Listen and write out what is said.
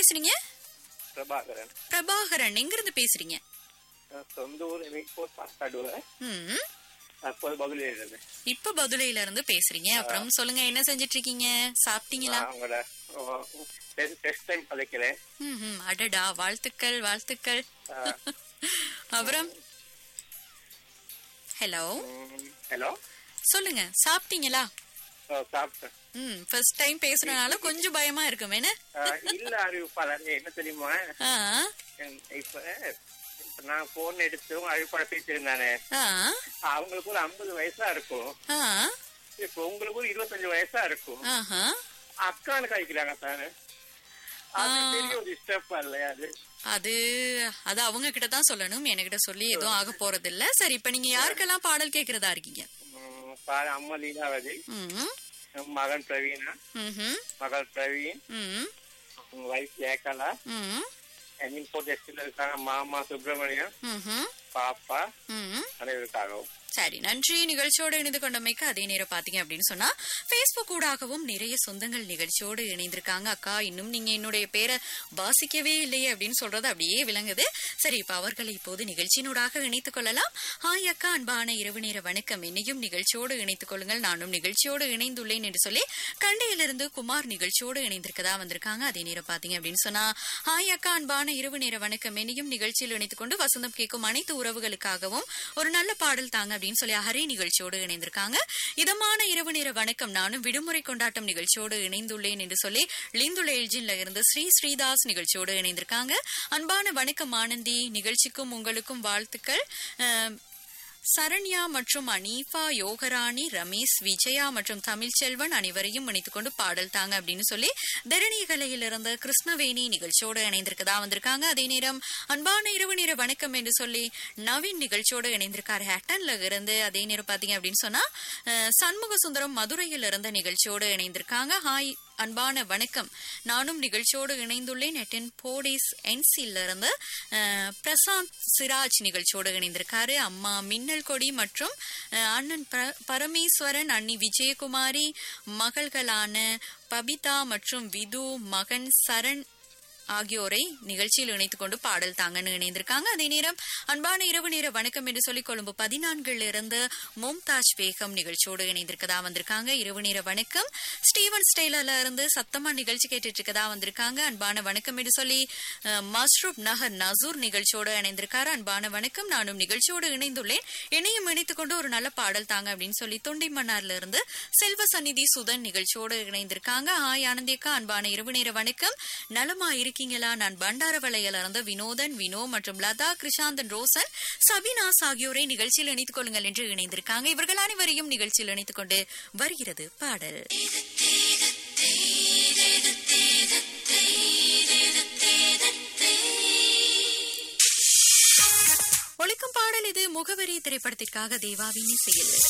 பேசுறீங்க பிரபாகரன் பிரபாகரன் எங்க இருந்து பேசுறீங்க நான் சொந்த ஊர் எமிப்போர் பாஸ்காடுவேன் ம் அப்போது பதில் எழுதுறேன் இப்ப பதுளையில இருந்து பேசுறீங்க அப்புறம் சொல்லுங்க என்ன செஞ்சிட்டு இருக்கீங்க சாப்பிட்டீங்களா நான் உங்களோட டெஸ்ட் டைம் கதைக்கிறேன் ம் ம், அடடா வாழ்த்துக்கள் வாழ்த்துக்கள் அப்புறம் ஹலோ ஹலோ சொல்லுங்க சாப்பிட்டீங்களா சாப்பிட்டேன் ம் ஃபர்ஸ்ட் டைம் பேசுறதுனால கொஞ்சம் பயமா இருக்கும் என்ன அஹ், இல்ல அறிவிப்பாளர் என்ன தெரியுமா ஆ உம், இப்ப இப்ப நான் போன் எடுத்து அறிவிப்பாளர் பேசியிருந்தானே ஆ அவங்களுக்கு ஒரு ஐம்பது வயசா இருக்கும் ஆ இப்ப உங்களுக்கு ஒரு இருபத்தஞ்சு வயசா இருக்கும் ஆஹா அக்கான்னு கழிக்கிறாங்க தானே அது பெரிய ஒரு ஸ்டெப் இல்லையா அது அது அது அவங்க கிட்ட தான் சொல்லணும் என்கிட்ட சொல்லி எதுவும் ஆக போறது இல்ல சரி இப்ப நீங்க யாருக்கெல்லாம் பாடல் கேக்குறதா இருக்கீங்க உம், பாரு, அம்மா லீலாவதி ம் மகன் பிரவீனா ம்ஹும், மகள் பிரவீன் ம் வைஃப் ஏகலா ம் இம்போர்ட் எஸ்டில் இருக்காங்க மாமா சுப்பிரமணியம் ம்ஹும், பாப்பா ம் அனைவருக்காகவும் சரி நன்றி நிகழ்ச்சியோடு இணைந்து கொண்டமைக்கு அதே நேரம் பாத்தீங்க அப்படின்னு சொன்னா பேஸ்புக் ஊடாகவும் நிறைய சொந்தங்கள் நிகழ்ச்சியோடு இணைந்திருக்காங்க அக்கா இன்னும் நீங்க என்னுடைய பேரை வாசிக்கவே இல்லையே அப்படின்னு சொல்றது அப்படியே விளங்குது சரி இப்ப அவர்களை இப்போது நிகழ்ச்சியினூடாக இணைத்துக் கொள்ளலாம் ஹாய் அக்கா அன்பான இரவு நேர வணக்கம் என்னையும் நிகழ்ச்சியோடு இணைத்துக் கொள்ளுங்கள் நானும் நிகழ்ச்சியோடு இணைந்துள்ளேன் என்று சொல்லி கண்டையிலிருந்து குமார் நிகழ்ச்சியோடு இணைந்திருக்கதா வந்திருக்காங்க அதே நேரம் பாத்தீங்க அப்படின்னு சொன்னா ஹாய் அக்கா அன்பான இரவு நேர வணக்கம் என்னையும் நிகழ்ச்சியில் இணைத்துக் கொண்டு வசந்தம் கேட்கும் அனைத்து உறவுகளுக்காகவும் ஒரு நல்ல பாடல் தாங்க அப்படின்னு சொல்லி ஹரி நிகழ்ச்சியோடு இணைந்திருக்காங்க இதமான இரவு நேர வணக்கம் நானும் விடுமுறை கொண்டாட்டம் நிகழ்ச்சியோடு இணைந்துள்ளேன் என்று சொல்லி லிந்துள்ள எல்ஜின்ல இருந்து ஸ்ரீ ஸ்ரீதாஸ் நிகழ்ச்சியோடு இணைந்திருக்காங்க அன்பான வணக்கம் ஆனந்தி நிகழ்ச்சிக்கும் உங்களுக்கும் வாழ்த்துக்கள் அஹ், சரண்யா மற்றும் அனீஃபா யோகராணி ரமேஷ் விஜயா மற்றும் தமிழ்ச்செல்வன் அனைவரையும் இணைத்துக் கொண்டு பாடல் தாங்க அப்படின்னு சொல்லி தரணிகலையில் இருந்த கிருஷ்ணவேணி நிகழ்ச்சியோடு இணைந்திருக்கதா வந்திருக்காங்க அதே நேரம் அன்பான இரவு நேர வணக்கம் என்று சொல்லி நவீன் நிகழ்ச்சியோடு இணைந்திருக்காரு ஹேட்டன்ல இருந்து அதே நேரம் பாத்தீங்க அப்படின்னு சொன்னா அஹ், சண்முக சுந்தரம் மதுரையில் இருந்த நிகழ்ச்சியோடு இணைந்திருக்காங்க ஹாய் அன்பான வணக்கம் நானும் நிகழ்ச்சியோடு இணைந்துள்ளேன் நெட்டின் போடிஸ் என்சில இருந்து அஹ், பிரசாந்த் சிராஜ் நிகழ்ச்சியோடு இணைந்திருக்காரு அம்மா மின்னல் கொடி மற்றும் அஹ், அண்ணன் பர- பரமேஸ்வரன் அண்ணி விஜயகுமாரி மகள்களான பபிதா மற்றும் விது மகன் சரண் ஆகியோரை நிகழ்ச்சியில் இணைத்துக் கொண்டு பாடல் தாங்கன்னு இணைந்திருக்காங்க அதே நேரம் அன்பான இரவு நேர வணக்கம் என்று சொல்லி கொழும்பு பதினான்கில் இருந்து மும்தாஜ் பேகம் நிகழ்ச்சியோடு இணைந்திருக்கதா வந்திருக்காங்க இரவு நேர வணக்கம் ஸ்டீவன் ஸ்டைலர்ல இருந்து சத்தமா நிகழ்ச்சி கேட்டுட்டு இருக்கதா வந்திருக்காங்க அன்பான வணக்கம் என்று சொல்லி அஹ், மஸ்ரூப் நகர் நசூர் நிகழ்ச்சியோடு இணைந்திருக்காரு அன்பான வணக்கம் நானும் நிகழ்ச்சியோடு இணைந்துள்ளேன் என்னையும் இணைத்துக் கொண்டு ஒரு நல்ல பாடல் தாங்க அப்படின்னு சொல்லி தொண்டை மன்னார்ல இருந்து செல்வ சந்நிதி சுதன் நிகழ்ச்சியோடு இணைந்திருக்காங்க ஹாய் ஆனந்தியக்கா அன்பான இரவு நேர வணக்கம் நலமா இருக்கீங்களா நான் பண்டாரவளையில இருந்து வினோதன் வினோ மற்றும் லதா கிருஷாந்தன் ரோசன் சபினாஸ் ஆகியோரை நிகழ்ச்சியில் இணைத்துக் கொள்ளுங்கள் என்று இணைந்திருக்காங்க இவர்கள் அனைவரையும் நிகழ்ச்சியில் இணைத்துக் கொண்டு வருகிறது பாடல் ஒழிக்கும் பாடல் இது முகவரி திரைப்படத்திற்காக தேவாவின் இசையில்